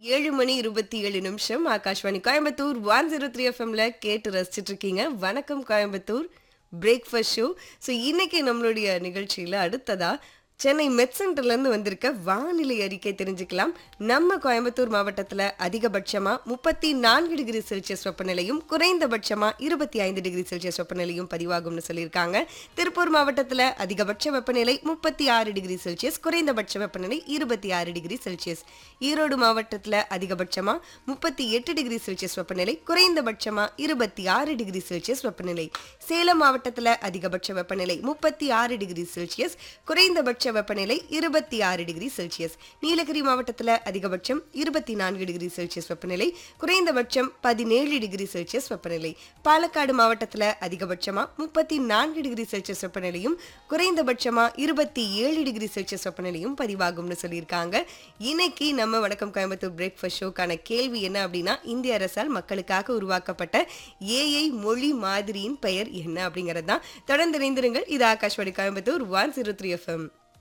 ஏழு மணி இருபத்தி ஏழு நிமிஷம் Akashvani Coimbatore one zero three எஃப்எம்ல கேட்டு ரசிச்சிட்டு இருக்கீங்க வணக்கம் கோயம்புத்தூர் பிரேக்ஃபாஸ்ட் ஷோ ஸோ இன்னைக்கு நம்மளுடைய நிகழ்ச்சியில் அடுத்ததா சென்னை மெட் சென்டர்லேருந்து வந்திருக்க வானிலை அறிக்கை தெரிஞ்சுக்கலாம் நம்ம கோயம்புத்தூர் மாவட்டத்தில் அதிகபட்சமாக முப்பத்தி நான்கு டிகிரி செல்சியஸ் வெப்பநிலையும் குறைந்தபட்சமாக இருபத்தி ஐந்து டிகிரி செல்சியஸ் வெப்பநிலையும் பதிவாகும்னு சொல்லியிருக்காங்க திருப்பூர் மாவட்டத்தில் அதிகபட்ச வெப்பநிலை முப்பத்தி ஆறு டிகிரி செல்சியஸ் குறைந்தபட்ச வெப்பநிலை இருபத்தி ஆறு டிகிரி செல்சியஸ் ஈரோடு மாவட்டத்தில் அதிகபட்சமாக முப்பத்தி எட்டு டிகிரி செல்சியஸ் வெப்பநிலை குறைந்தபட்சமாக இருபத்தி ஆறு டிகிரி செல்சியஸ் வெப்பநிலை சேலம் மாவட்டத்தில் அதிகபட்ச வெப்பநிலை முப்பத்தி ஆறு டிகிரி செல்சியஸ் குறைந்தபட்ச வெப்பநிலை இருபத்தி ஆறு டிகிரி செல்சியஸ் நீலகிரி மாவட்டத்தில் அதிகபட்சம் இருபத்தி நான்கு டிகிரி செல்சியஸ் வெப்பநிலை குறைந்தபட்சம் பதினேழு டிகிரி செல்சியஸ் வெப்பநிலை பாலக்காடு மாவட்டத்தில் அதிகபட்சமாக முப்பத்தி நான்கு டிகிரி செல்சியஸ் வெப்பநிலையும் குறைந்தபட்சமாக இருபத்தி ஏழு டிகிரி செல்சியஸ் வெப்பநிலையும் பதிவாகும்னு சொல்லியிருக்காங்க இன்னைக்கு நம்ம வணக்கம் கோயம்புத்தூர் பிரேக்ஃபாஸ்ட் ஷோக்கான கேள்வி என்ன அப்படின்னா இந்திய அரசால் மக்களுக்காக உருவாக்கப்பட்ட ஏஐ மொழி மாதிரியின் பெயர் என்ன அப்படிங்கிறது தான் தொடர்ந்து இணைந்திருங்கள் இது Akashvani Coimbatore one zero three FM